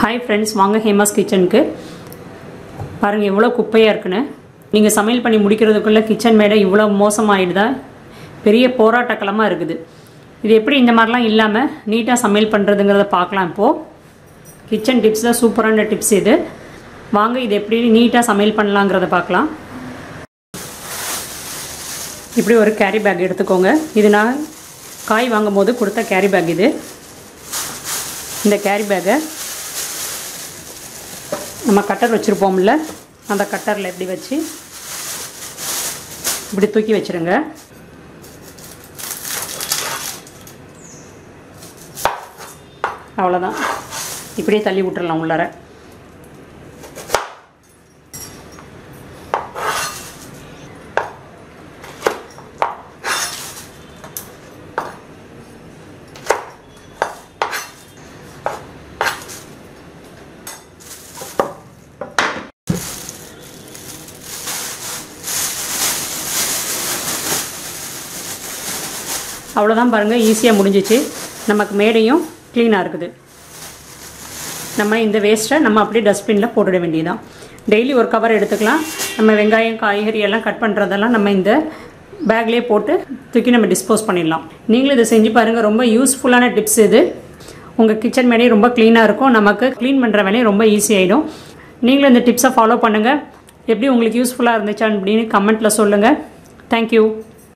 hi friends வாங்க ஹேமாஸ் கிச்சனுக்கு பாருங்கள் எவ்வளோ குப்பையாக இருக்குன்னு நீங்கள் சமையல் பண்ணி முடிக்கிறதுக்குள்ளே கிச்சன் மேலே இவ்வளோ மோசமாயிடுதா பெரிய போராட்டக்களமாக இருக்குது இது எப்படி இந்த மாதிரிலாம் இல்லாமல் நீட்டாக சமையல் பண்ணுறதுங்கிறத பார்க்கலாம் இப்போது கிச்சன் டிப்ஸ் தான் சூப்பரான டிப்ஸ் இது வாங்க இது எப்படி நீட்டாக சமையல் பண்ணலாங்கிறத பார்க்கலாம் இப்படி ஒரு கேரி பேக் எடுத்துக்கோங்க இது நான் காய் வாங்கும் போது கொடுத்த கேரி பேக் இது இந்த கேரி பேக்கை நம்ம கட்டர் வச்சுருப்போம்ல அந்த கட்டரில் எப்படி வச்சு இப்படி தூக்கி வச்சுருங்க அவ்வளோதான் இப்படியே தள்ளி விட்டுறலாம் உள்ளார அவ்வளோதான் பாருங்கள் ஈஸியாக முடிஞ்சிச்சு நமக்கு மேடையும் க்ளீனாக இருக்குது நம்ம இந்த வேஸ்ட்டை நம்ம அப்படியே டஸ்ட்பினில் போட்டுட வேண்டியதான் டெய்லி ஒரு கவர் எடுத்துக்கலாம் நம்ம வெங்காயம் காய்கறி எல்லாம் கட் பண்ணுறதெல்லாம் நம்ம இந்த பேக்லேயே போட்டு தூக்கி நம்ம டிஸ்போஸ் பண்ணிடலாம் நீங்களும் இதை செஞ்சு பாருங்கள் ரொம்ப யூஸ்ஃபுல்லான டிப்ஸ் இது உங்கள் கிச்சன் மேலேயும் ரொம்ப க்ளீனாக இருக்கும் நமக்கு க்ளீன் பண்ணுற வேலையும் ரொம்ப ஈஸி ஆகிடும் நீங்களும் இந்த டிப்ஸை ஃபாலோ பண்ணுங்கள் எப்படி உங்களுக்கு யூஸ்ஃபுல்லாக இருந்துச்சான்னு அப்படின்னு கமெண்ட்டில் சொல்லுங்கள் தேங்க்யூ